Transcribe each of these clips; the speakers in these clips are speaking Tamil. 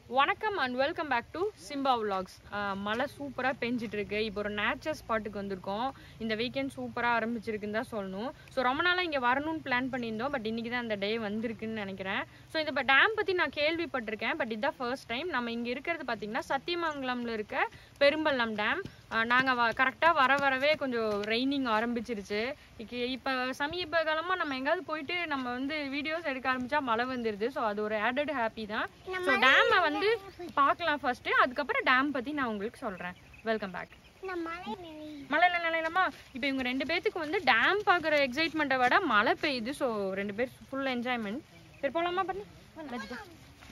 வணக்கம் and welcome back to Simba vlogs ah மழை சூப்பராக பெஞ்சிட்டு இருக்கு இப்போ ஒரு நேச்சர் ஸ்பாட்டுக்கு வந்திருக்கோம் இந்த வீக்கெண்ட் சூப்பராக ஆரம்பிச்சிருக்குன்னு தான் சொல்லணும் ஸோ ரொம்ப நாளாக இங்கே வரணும்னு பிளான் பண்ணியிருந்தோம் பட் இன்னைக்கு தான் அந்த டே வந்திருக்குன்னு நினைக்கிறேன் ஸோ இந்த டேம் பற்றி நான் கேள்விப்பட்டிருக்கேன் பட் இதுதான் ஃபர்ஸ்ட் டைம் நம்ம இங்கே இருக்கிறது பார்த்தீங்கன்னா சத்தியமங்கலம்ல இருக்க பெரும்பள்ளம் டேம் நாங்கள் வ கரெக்டாக வர வரவே கொஞ்சம் ரெய்னிங் ஆரம்பிச்சிருச்சு இப்போ சமீப காலமாக நம்ம எங்கேயாவது போயிட்டு நம்ம வந்து வீடியோஸ் எடுக்க ஆரம்பிச்சா மழை வந்துடுது ஸோ அது ஒரு ஆடட் ஹாப்பி தான் ஸோ டேமை வந்து பார்க்கலாம் ஃபர்ஸ்ட் அதுக்கப்புறம் டேம் பற்றி நான் உங்களுக்கு சொல்கிறேன் வெல்கம் பேக் மழையில நிலையிலமா இப்போ இவங்க ரெண்டு பேத்துக்கு வந்து டேம் பார்க்குற எக்ஸைட்மெண்ட்டை விட மழை பெய்யுது ஸோ ரெண்டு பேர் ஃபுல் என்ஜாய்மெண்ட் சரி போலாமா பண்ணி Let's go.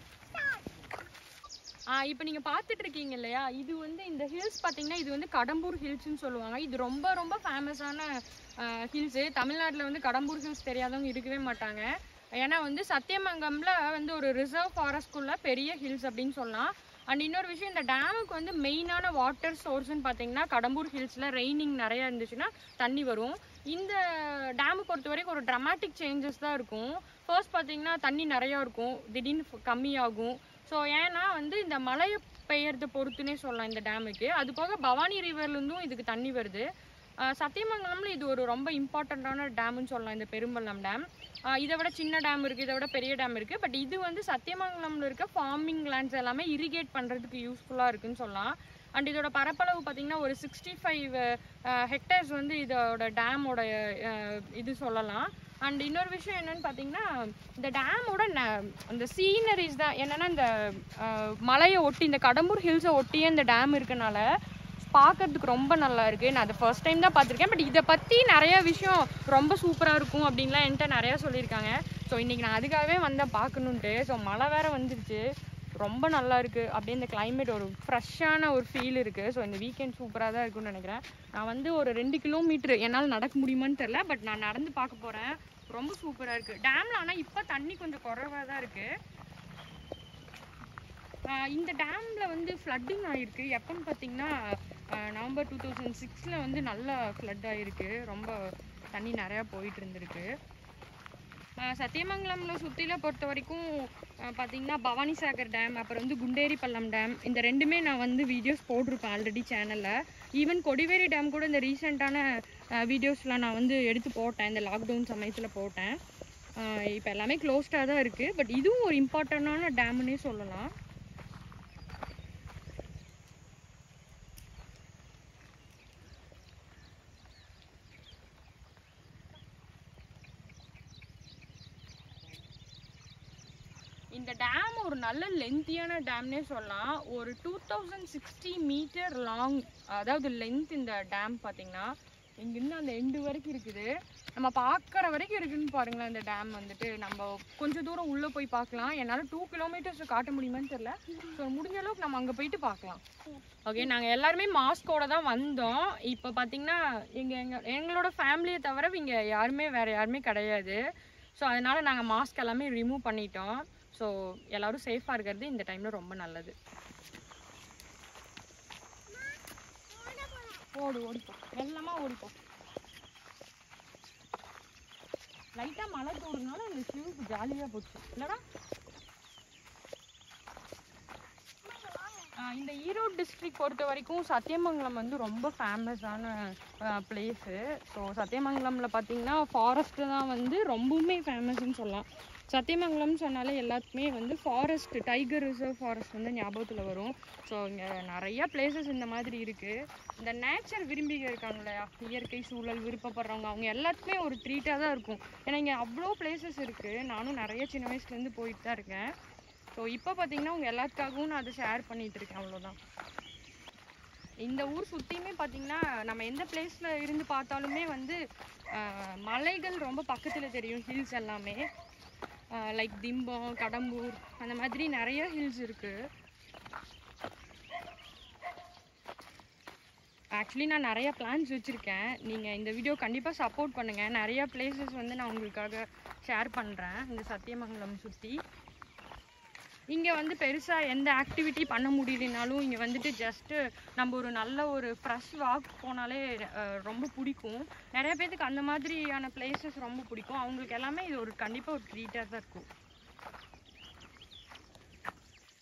ஆ இப்போ நீங்கள் பார்த்துட்டு இருக்கீங்க இல்லையா இது வந்து இந்த ஹில்ஸ் பார்த்தீங்கன்னா இது வந்து கடம்பூர் ஹில்ஸ்னு சொல்லுவாங்க இது ரொம்ப ரொம்ப ஃபேமஸான ஹில்ஸு தமிழ்நாட்டில் வந்து கடம்பூர் ஹில்ஸ் தெரியாதவங்க இருக்கவே மாட்டாங்க ஏன்னா வந்து சத்தியமங்கம்ல வந்து ஒரு ரிசர்வ் ஃபாரஸ்ட்குள்ள பெரிய ஹில்ஸ் அப்படின்னு சொல்லலாம் அண்ட் இன்னொரு விஷயம் இந்த டேமுக்கு வந்து மெயினான வாட்டர் சோர்ஸ்னு பார்த்தீங்கன்னா கடம்பூர் ஹில்ஸில் ரெய்னிங் நிறையா இருந்துச்சுன்னா தண்ணி வரும் இந்த டேமை பொறுத்த வரைக்கும் ஒரு ட்ரமாட்டிக் சேஞ்சஸ் தான் இருக்கும் ஃபர்ஸ்ட் பார்த்தீங்கன்னா தண்ணி நிறையா இருக்கும் திடீர்னு கம்மியாகும் ஸோ ஏன்னா வந்து இந்த மழை பெய்யறத பொறுத்துனே சொல்லலாம் இந்த டேமுக்கு அது போக பவானி ரிவர்லேருந்தும் இதுக்கு தண்ணி வருது ஆஹ் சத்தியமங்கலம்ல இது ஒரு ரொம்ப இம்பார்ட்டண்ட்டான டேம்னு சொல்லலாம் இந்த பெரும்பள்ளம் டேம் இதை விட சின்ன டேம் இருக்குது இதை விட பெரிய டேம் இருக்குது பட் இது வந்து சத்தியமங்கலம்ல இருக்க ஃபார்மிங் லேண்ட்ஸ் எல்லாமே இரிகேட் பண்ணுறதுக்கு யூஸ்ஃபுல்லாக இருக்குன்னு சொல்லலாம் அண்ட் இதோட பரப்பளவு பார்த்தீங்கன்னா ஒரு சிக்ஸ்டி ஃபைவ் ஹெக்டேர்ஸ் வந்து இதோட டேமோட இது சொல்லலாம் அண்ட் இன்னொரு விஷயம் என்னன்னு பார்த்தீங்கன்னா இந்த டேமோட அந்த சீனரிஸ் தான் என்னன்னா இந்த அஹ், மலையை ஒட்டி இந்த கடம்பூர் ஹில்ஸை ஒட்டியே இந்த டேம் இருக்கனால பார்க்கறதுக்கு ரொம்ப நல்லா இருக்கு நான் அதை ஃபர்ஸ்ட் டைம் தான் பார்த்துருக்கேன் பட் இதை பற்றி நிறைய விஷயம் ரொம்ப சூப்பராக இருக்கும் அப்படின்லாம் என்கிட்ட நிறையா சொல்லியிருக்காங்க ஸோ இன்னைக்கு நான் அதுக்காகவே வந்தேன் பார்க்கணுன்ட்டு ஸோ மழை வேற வந்துருச்சு ரொம்ப நல்லா இருக்கு அப்படியே இந்த climate ஒரு ஃப்ரெஷ்ஷான ஒரு ஃபீல் இருக்கு ஸோ இந்த வீக்கெண்ட் சூப்பராக தான் இருக்கும்னு நினைக்கிறேன் நான் வந்து ஒரு ரெண்டு கிலோமீட்டர் என்னால் நடக்க முடியுமான்னு தெரில பட் நான் நடந்து பார்க்க போகிறேன் ரொம்ப சூப்பராக இருக்கு டேம்ல ஆனால் இப்போ தண்ணி கொஞ்சம் குறைவாக தான் இருக்கு ஆஹ் இந்த டேம்ல வந்து ஃப்ளட்டிங் ஆயிருக்கு எப்போன்னு பார்த்தீங்கன்னா ஆஹ் நவம்பர் டூ தௌசண்ட் சிக்ஸில் வந்து நல்லா ஃப்ளட் ஆயிருக்கு ரொம்ப தண்ணி நிறையா போயிட்டு இருந்திருக்கு ஆஹ் சத்தியமங்கலம்ல சுற்றில பொறுத்த வரைக்கும் ஆஹ் பார்த்தீங்கன்னா பவானி சாகர் டேம் அப்புறம் வந்து குண்டேரி பள்ளம் டேம் இந்த ரெண்டுமே நான் வந்து வீடியோஸ் போட்டிருப்பேன் ஆல்ரெடி சேனலில் ஈவன் கொடிவேரி டேம் கூட இந்த ரீசெண்டான வீடியோஸ்லாம் நான் வந்து எடுத்து போட்டேன் இந்த லாக்டவுன் சமயத்தில் போட்டேன் இப்போ எல்லாமே க்ளோஸ்டாக தான் இருக்குது பட் இதுவும் ஒரு இம்பார்ட்டண்டான டேம்னே சொல்லலாம் இந்த டேம் ஒரு நல்ல லென்த்தியான டேம்னே சொல்லலாம் ஒரு two thousand sixty meter long அதாவது லென்த் இந்த டேம் பார்த்தீங்கன்னா இங்கிருந்து அந்த எண்டு வரைக்கும் இருக்குது நம்ம பார்க்குற வரைக்கும் இருக்குன்னு பாருங்களேன் இந்த டேம் வந்துட்டு நம்ம கொஞ்சம் தூரம் உள்ளே போய் பார்க்கலாம் என்னால் டூ கிலோமீட்டர்ஸ் காட்ட முடியுமான்னு தெரில ஸோ முடிஞ்ச அளவுக்கு நம்ம அங்கே போயிட்டு பார்க்கலாம் ஓகே நாங்கள் எல்லாருமே மாஸ்கோட தான் வந்தோம் இப்போ பார்த்தீங்கன்னா எங்கள் எங்கள் எங்களோட ஃபேமிலியை தவிர இங்கே யாருமே வேறு யாருமே கிடையாது ஸோ அதனால் நாங்கள் மாஸ்க் எல்லாமே ரிமூவ் பண்ணிட்டோம் ஸோ எல்லாரும் சேஃபாக இருக்கிறது இந்த டைமில் ரொம்ப நல்லது ஓடு ஓடிப்போ வெள்ளமாக ஓடிப்போ லைட்டாக மழை தோடுனால அந்த ஷூஸ் ஜாலியாக போச்சு இல்லைடா ஆஹ் இந்த ஈரோடு டிஸ்ட்ரிக்ட் பொறுத்த வரைக்கும் சத்தியமங்கலம் வந்து ரொம்ப ஃபேமஸான பிளேஸு ஸோ சத்தியமங்கலமில் பார்த்தீங்கன்னா ஃபாரஸ்ட்டு தான் வந்து ரொம்பவுமே ஃபேமஸ்ன்னு சொல்லலாம் சத்தியமங்கலம்னு சொன்னாலே எல்லாத்துக்குமே வந்து ஃபாரஸ்ட் டைகர் ரிசர்வ் ஃபாரஸ்ட் வந்து ஞாபகத்தில் வரும் ஸோ இங்கே நிறைய பிளேசஸ் இந்த மாதிரி இருக்குது இந்த நேச்சர் விரும்பிக இருக்காங்க இல்லையா இயற்கை சூழல் விருப்பப்படுறவங்க அவங்க எல்லாத்துக்குமே ஒரு ட்ரீட்டாக தான் இருக்கும் ஏன்னா இங்கே அவ்வளோ பிளேசஸ் இருக்குது நானும் நிறைய சின்ன வயசுலேருந்து போயிட்டு தான் இருக்கேன் ஸோ இப்போ பார்த்தீங்கன்னா உங்கள் எல்லாத்துக்காகவும் நான் அதை ஷேர் பண்ணிட்டு இருக்கேன் அவ்வளோதான் இந்த ஊர் சுற்றியுமே பார்த்தீங்கன்னா நம்ம எந்த பிளேஸில் இருந்து பார்த்தாலுமே வந்து ஆஹ், மலைகள் ரொம்ப பக்கத்தில் தெரியும் ஹில்ஸ் எல்லாமே லைக் திம்பம் கடம்பூர் அந்த மாதிரி நிறைய ஹில்ஸ் இருக்குது ஆக்சுவலி நான் நிறைய பிளான்ஸ் வச்சுருக்கேன் நீங்கள் இந்த வீடியோ கண்டிப்பாக சப்போர்ட் பண்ணுங்கள் நிறைய பிளேசஸ் வந்து நான் உங்களுக்காக ஷேர் பண்ணுறேன் இந்த சத்தியமங்கலம் சுற்றி இங்கே வந்து பெருசாக எந்த ஆக்டிவிட்டி பண்ண முடியலனாலும் இங்கே வந்துட்டு ஜஸ்ட்டு நம்ம ஒரு நல்ல ஒரு ஃப்ரெஷ் வாக் போனாலே அஹ், ரொம்ப பிடிக்கும் நிறைய பேத்துக்கு அந்த மாதிரியான பிளேசஸ் ரொம்ப பிடிக்கும் அவங்களுக்கு எல்லாமே இது ஒரு கண்டிப்பாக ஒரு ட்ரீட்டாக தான் இருக்கும் ஆஹ்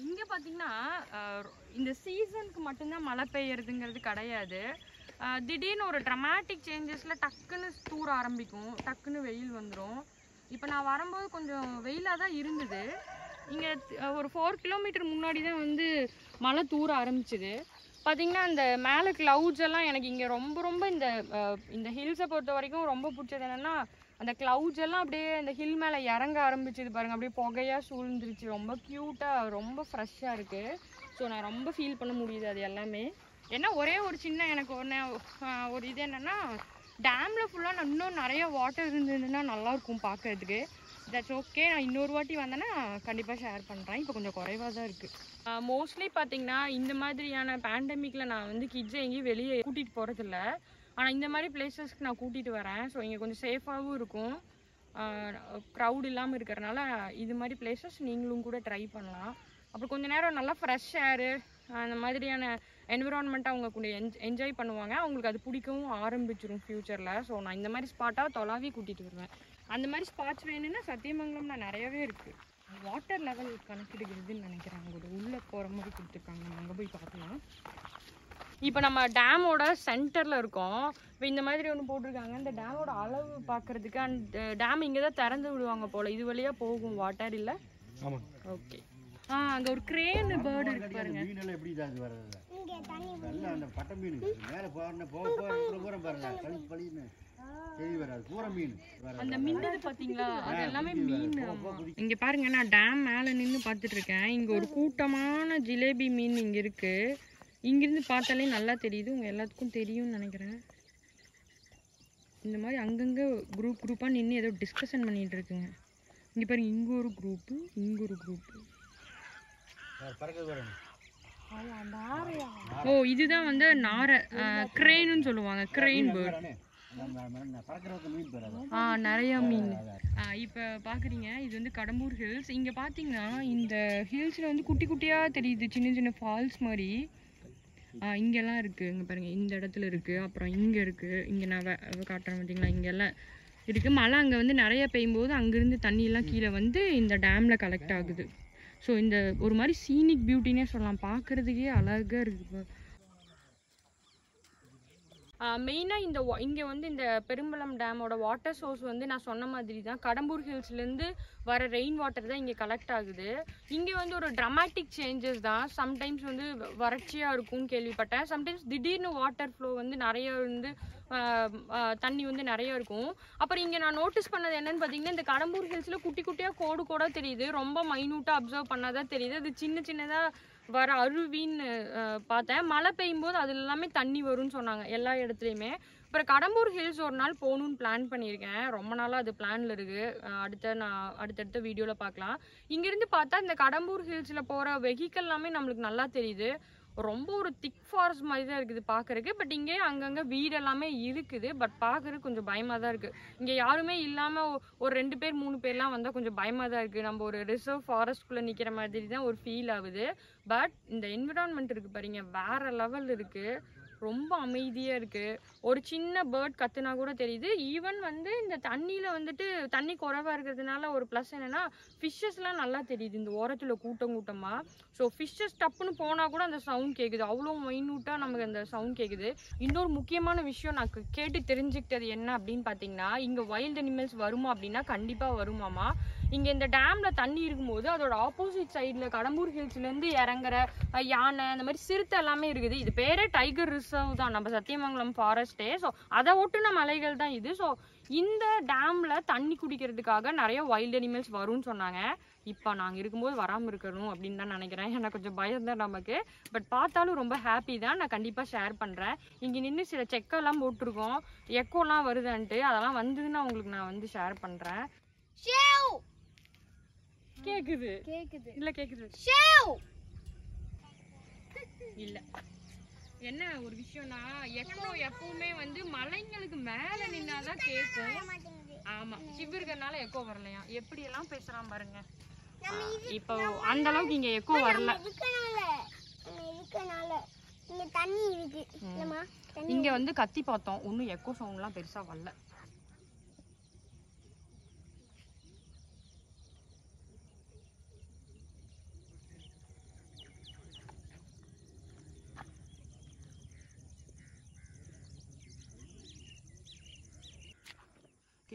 இங்கே பார்த்தீங்கன்னா ஆஹ் இந்த சீசனுக்கு மட்டும்தான் மழை பெய்யறதுங்கிறது கிடையாது ஆஹ் திடீர்னு ஒரு ட்ரமாட்டிக் சேஞ்சஸில் டக்குன்னு தூர ஆரம்பிக்கும் டக்குன்னு வெயில் வந்துடும் இப்போ நான் வரும்போது கொஞ்சம் வெயிலாக தான் இருந்தது இங்கே ஒரு ஃபோர் கிலோமீட்டர் முன்னாடி தான் வந்து மழை தூர ஆரம்பிச்சுது பார்த்தீங்கன்னா அந்த மேலே க்ளவுட்ஸ் எல்லாம் எனக்கு இங்கே ரொம்ப ரொம்ப இந்த ஆஹ் இந்த ஹில்ஸை பொறுத்த வரைக்கும் ரொம்ப பிடிச்சது என்னென்னா அந்த க்ளவுட்ஸ் எல்லாம் அப்படியே அந்த ஹில் மேலே இறங்க ஆரம்பிச்சது பாருங்க அப்படியே புகையாக சூழ்ந்துருச்சு ரொம்ப க்யூட்டாக ரொம்ப ஃப்ரெஷ்ஷாக இருக்குது ஸோ நான் ரொம்ப ஃபீல் பண்ண முடியுது அது எல்லாமே ஏன்னா ஒரே ஒரு சின்ன எனக்கு ஒன்று ஒரு இது என்னென்னா டேமில் ஃபுல்லாக இன்னும் நிறைய வாட்டர் இருந்ததுன்னா நல்லாயிருக்கும் பார்க்கறதுக்கு தட்ஸ் ஓகே நான் இன்னொரு வாட்டி வந்தேன்னா கண்டிப்பாக ஷேர் பண்ணுறேன் இப்போ கொஞ்சம் குறைவாக தான் இருக்குது மோஸ்ட்லி பார்த்தீங்கன்னா இந்த மாதிரியான பேண்டமிக்கில் நான் வந்து கிட்ஸை எங்கேயும் வெளியே கூட்டிகிட்டு போகிறதில்ல ஆனால் இந்த மாதிரி பிளேசஸ்க்கு நான் கூட்டிகிட்டு வரேன் ஸோ இங்கே கொஞ்சம் சேஃபாகவும் இருக்கும் க்ரௌட் இல்லாமல் இருக்கிறனால இது மாதிரி பிளேசஸ் நீங்களும் கூட ட்ரை பண்ணலாம் அப்புறம் கொஞ்ச நேரம் நல்லா ஃப்ரெஷ் ஏரு அந்த மாதிரியான என்விரான்மெண்ட்டை அவங்க கூட என் என்ஜாய் பண்ணுவாங்க அவங்களுக்கு அது பிடிக்கவும் ஆரம்பிச்சிரும் ஃப்யூச்சரில் ஸோ நான் இந்த மாதிரி ஸ்பாட்டாக தொலாவி கூட்டிகிட்டு வருவேன் அந்த மாதிரி ஸ்பாட்ஸ் வேணும்னா சத்தியமங்கலம்ல நிறையவே இருக்குது வாட்டர் லெவல் கணக்கெடுக்கிறதுன்னு நினைக்கிறேன் அவங்க உள்ளே போகிற மாதிரி கொடுத்துருக்காங்க நம்ம அங்கே போய் பார்க்கலாம் இப்போ நம்ம டேமோட சென்டரில் இருக்கோம் இப்போ இந்த மாதிரி ஒன்று போட்டிருக்காங்க இந்த டேமோட அளவு பார்க்கறதுக்கு அந்த டேம் இங்கே தான் திறந்து விடுவாங்க போல் இது வழியாக போகும் வாட்டர் இல்லை ஆமாம் ஓகே ஆ அங்கே ஒரு கிரேன் பேர்டு இருக்கு பாருங்க மீனெல்லாம் எப்படி தான் இது வர்றது நல்ல அந்த பட்டை மீன் மேலே போகிற போக போகிற பூரா பாருங்க பளி பளின்னு சரி வராது பூரா மீன் வராது அந்த மின்னது பாத்தீங்களா அது எல்லாமே மீன் இங்க பாருங்க நான் டேம் மேல நின்னு பார்த்துட்டு இருக்கேன் இங்க ஒரு கூட்டமான ஜிலேபி மீன் இங்க இருக்கு இங்கிருந்து பார்த்தாலே நல்லா தெரியுது உங்க எல்லாத்துக்கும் தெரியும்னு நினைக்கிறேன் இந்த மாதிரி அங்கங்க குரூப் குரூப்பா நின்று ஏதோ டிஸ்கஷன் பண்ணிட்டு இருக்குங்க இங்க பாருங்க இங்க ஒரு குரூப் இங்க ஒரு குரூப் பறக்கிறது வரணும் ஓ இதுதான் வந்து நாரை கிரெயின்னு சொல்லுவாங்க கிரெயின் பேர்ட் பறக்கிறதுக்கு மீன் பெறாது ஆ நிறைய மீன் ஆ, இப்போ பார்க்குறீங்க இது வந்து கடம்பூர் ஹில்ஸ் இங்கே பார்த்தீங்கன்னா இந்த ஹில்ஸில் வந்து குட்டி குட்டியாக தெரியுது சின்ன சின்ன ஃபால்ஸ் மாதிரி ஆ, இங்கெல்லாம் இருக்குது இங்கே பாருங்கள் இந்த இடத்துல இருக்குது அப்புறம் இங்கே இருக்குது இங்கே நான் வே- வே- காட்டுறேன் பார்த்தீங்களா இங்கெல்லாம் இருக்குது மழை அங்கே வந்து நிறைய பெய்யும்போது அங்கேருந்து தண்ணியெல்லாம் கீழே வந்து இந்த டேமில் கலெக்ட் ஆகுது ஸோ இந்த ஒரு மாதிரி சீனிக் பியூட்டினே சொல்லலாம் பார்க்குறதுக்கே அழகாக இருக்குது மெயினாக இந்த இங்கே வந்து இந்த பெரும்பலம் டேமோட வாட்டர் சோர்ஸ் வந்து நான் சொன்ன மாதிரி தான் கடம்பூர் ஹில்ஸ்லேருந்து வர ரெயின் வாட்டர் தான் இங்கே கலெக்ட் ஆகுது இங்கே வந்து ஒரு ட்ரமாட்டிக் சேஞ்சஸ் தான் சம்டைம்ஸ் வந்து வ- வறட்சியாக இருக்கும்னு கேள்விப்பட்டேன் சம்டைம்ஸ் திடீர்னு வாட்டர் ஃப்ளோ வந்து நிறைய வந்து ஆஹ், ஆஹ், தண்ணி வந்து நிறைய இருக்கும் அப்புறம் இங்கே நான் நோட்டீஸ் பண்ணது என்னன்னு பார்த்தீங்கன்னா இந்த கடம்பூர் ஹில்ஸில் குட்டி குட்டியாக கோடு கூட தெரியுது ரொம்ப மைனூட்டாக அப்சர்வ் பண்ணாதான் தெரியுது அது சின்ன சின்னதாக வர அருவின்னு அஹ், பார்த்தேன் மழை பெய்யும் போது அது எல்லாமே தண்ணி வரும்னு சொன்னாங்க எல்லா இடத்துலையுமே அப்புறம் கடம்பூர் ஹில்ஸ் ஒரு நாள் போகணுன்னு பிளான் பண்ணியிருக்கேன் ரொம்ப நாளாக அது பிளானில் இருக்குது அடுத்த நான் அடுத்தடுத்த வீடியோவில் பார்க்கலாம் இங்கேருந்து பார்த்தா இந்த கடம்பூர் ஹில்ஸில் போகிற வெஹிக்கல் எல்லாமே நம்மளுக்கு நல்லா தெரியுது ரொம்ப ஒரு திக் ஃபாரஸ்ட் மாதிரி தான் இருக்குது பார்க்கறதுக்கு பட் இங்கே அங்கங்கே வீடு எல்லாமே இருக்குது பட் பார்க்கறதுக்கு கொஞ்சம் பயமாக தான் இருக்குது இங்கே யாருமே இல்லாமல் ஒரு ரெண்டு பேர் மூணு பேர்லாம் வந்தால் கொஞ்சம் பயமாக தான் இருக்குது நம்ம ஒரு ரிசர்வ் ஃபாரஸ்ட்குள்ளே நிற்கிற மாதிரி தான் ஒரு ஃபீல் ஆகுது பட் இந்த என்விரான்மெண்ட் இருக்குது பாருங்க வேற லெவல் இருக்குது ரொம்ப அமைதியாக இருக்குது ஒரு சின்ன பேர்ட் கத்துனா கூட தெரியுது ஈவன் வந்து இந்த தண்ணியில் வந்துட்டு தண்ணி குறைவாக இருக்கிறதுனால ஒரு ப்ளஸ் என்னென்னா ஃபிஷ்ஷஸ்லாம் நல்லா தெரியுது இந்த ஓரத்தில் கூட்டம் கூட்டமாக ஸோ ஃபிஷ்ஷஸ் டப்புன்னு போனால் கூட அந்த சவுண்ட் கேட்குது அவ்வளோ மைன்யூட்டாக நமக்கு அந்த சவுண்ட் கேட்குது இன்னொரு முக்கியமான விஷயம் நான் கே- கேட்டு தெரிஞ்சுக்கிட்டது என்ன அப்படின்னு பார்த்தீங்கன்னா இங்கே வைல்ட் அனிமல்ஸ் வருமா அப்படின்னா கண்டிப்பாக வருமாமா இங்கே இந்த டேமில் தண்ணி இருக்கும்போது அதோட ஆப்போசிட் சைடில் கடம்பூர் ஹில்ஸ்லேருந்து இறங்குற அஹ், யானை அந்த மாதிரி சிறுத்தை எல்லாமே இருக்குது இது பேரே டைகர் ரிசர்வ் தான் நம்ம சத்தியமங்கலம் ஃபாரஸ்ட்டே ஸோ அதை ஒட்டுன மலைகள் தான் இது ஸோ இந்த டேமில் தண்ணி குடிக்கிறதுக்காக நிறைய வைல்ட் அனிமல்ஸ் வரும்னு சொன்னாங்க இப்போ நாங்கள் இருக்கும்போது வராமல் இருக்கணும் அப்படின்னு தான் நினைக்கிறேன் எனக்கு கொஞ்சம் பயம் தான் நமக்கு பட் பார்த்தாலும் ரொம்ப ஹாப்பி தான் நான் கண்டிப்பாக ஷேர் பண்ணுறேன் இங்கே நின்று சில செக்கெல்லாம் போட்டிருக்கோம் எக்கோலாம் வருதான்ட்டு அதெல்லாம் வந்ததுன்னா உங்களுக்கு நான் வந்து ஷேர் பண்ணுறேன் ஷேவ் கேட்குது கேக்குது இல்லை கேட்குது ஷேவ் இல்ல என்ன ஒரு விஷயம்னா எக்கோ எப்பவுமே வந்து மலைங்களுக்கு மேல நின்னாதான் கேட்கும் ஆமா சிவ் இருக்கறனால எக்கோ வரலையா எப்படி எல்லாம் பேசுறான் பாருங்க ஆ, இப்போ அந்த அளவுக்கு இங்க எக்கோ வரல இருக்கனால இங்க இருக்கனால இங்க தண்ணி இருக்கு இல்லம்மா தண்ணி இங்க வந்து கத்தி பார்த்தோம் ஒன்றும் எக்கோ சவுண்ட்லாம் பெருசா வரல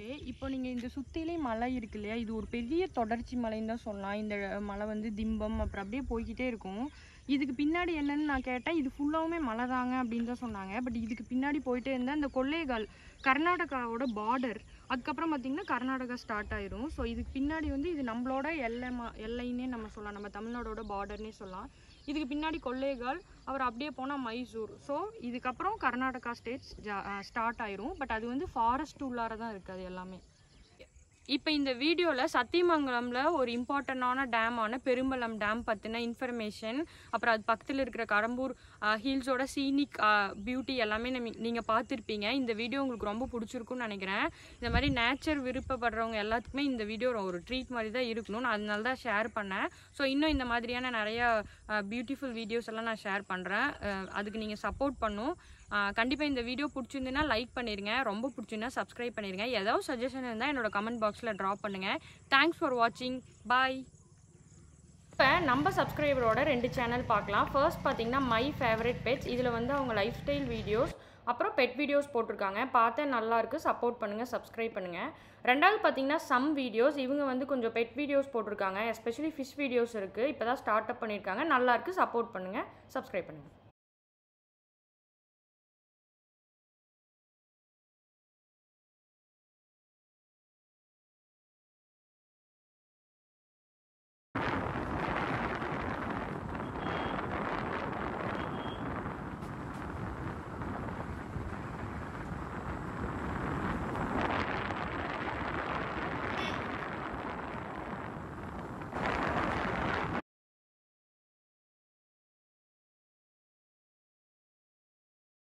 ஓகே இப்போ நீங்கள் இந்த சுற்றிலே மலை இருக்கு இல்லையா இது ஒரு பெரிய தொடர்ச்சி மலைன்னு தான் சொல்லலாம் இந்த மலை வந்து திம்பம் அப்புறம் அப்படியே போய்க்கிட்டே இருக்கும் இதுக்கு பின்னாடி என்னன்னு நான் கேட்டேன் இது ஃபுல்லாவுமே மலை தாங்க அப்படின்னு தான் சொன்னாங்க பட் இதுக்கு பின்னாடி போயிட்டே இருந்தால் இந்த கொள்ளைகால் கர்நாடகாவோட பார்டர் அதுக்கப்புறம் பார்த்தீங்கன்னா கர்நாடகா ஸ்டார்ட் ஆயிரும் ஸோ இதுக்கு பின்னாடி வந்து இது நம்மளோட எல்லை மா எல்லைன்னே நம்ம சொல்லலாம் நம்ம தமிழ்நாடோட பார்டர்னே சொல்லலாம் இதுக்கு பின்னாடி கொள்ளைகால் அவர் அப்படியே போனால் மைசூர் ஸோ இதுக்கப்புறம் கர்நாடகா ஸ்டேட்ஸ் ஸ்டார்ட் ஆயிரும் பட் அது வந்து ஃபாரஸ்ட் உள்ளார தான் இருக்குது அது எல்லாமே இப்போ இந்த வீடியோவில் சத்தியமங்கலமில் ஒரு இம்பார்ட்டண்டான டேமான பெரும்பலம் டேம் பற்றின இன்ஃபர்மேஷன் அப்புறம் அது பக்கத்தில் இருக்கிற கடம்பூர் ஹில்ஸோட சீனிக் பியூட்டி எல்லாமே நம்ம நீங்கள் பார்த்துருப்பீங்க இந்த வீடியோ உங்களுக்கு ரொம்ப பிடிச்சிருக்குன்னு நினைக்கிறேன் இந்த மாதிரி நேச்சர் விருப்பப்படுறவங்க எல்லாத்துக்குமே இந்த வீடியோ ஒரு ட்ரீட் மாதிரி தான் இருக்கணும் நான் அதனால தான் ஷேர் பண்ணேன் ஸோ இன்னும் இந்த மாதிரியான நிறையா பியூட்டிஃபுல் வீடியோஸ் எல்லாம் நான் ஷேர் பண்ணுறேன் அதுக்கு நீங்கள் சப்போர்ட் பண்ணும் கண்டிப்பாக இந்த வீடியோ பிடிச்சிருந்துன்னா லைக் பண்ணிடுங்க ரொம்ப பிடிச்சிருந்தா சப்ஸ்கிரைப் பண்ணிடுங்க ஏதாவது சஜஷன் இருந்தால் என்னோட கமெண்ட் பாக்ஸில் ட்ராப் பண்ணுங்கள் தேங்க்ஸ் ஃபார் வாட்சிங் பாய் இப்போ நம்ம சப்ஸ்கிரைபரோட ரெண்டு சேனல் பார்க்கலாம் ஃபர்ஸ்ட் பார்த்தீங்கன்னா மை ஃபேவரட் பெட்ஸ் இதில் வந்து அவங்க லைஃப் ஸ்டைல் வீடியோஸ் அப்புறம் பெட் வீடியோஸ் போட்டிருக்காங்க பார்த்தா நல்லா இருக்கு சப்போர்ட் பண்ணுங்கள் சப்ஸ்கிரைப் பண்ணுங்கள் ரெண்டாவது பார்த்தீங்கன்னா சம் வீடியோஸ் இவங்க வந்து கொஞ்சம் பெட் வீடியோஸ் போட்டிருக்காங்க எஸ்பெஷலி ஃபிஷ் வீடியோஸ் இருக்குது இப்போ தான் ஸ்டார்ட் அப் பண்ணியிருக்காங்க நல்லா இருக்கு சப்போர்ட் பண்ணுங்கள் சப்ஸ்கிரைப் பண்ணுங்கள்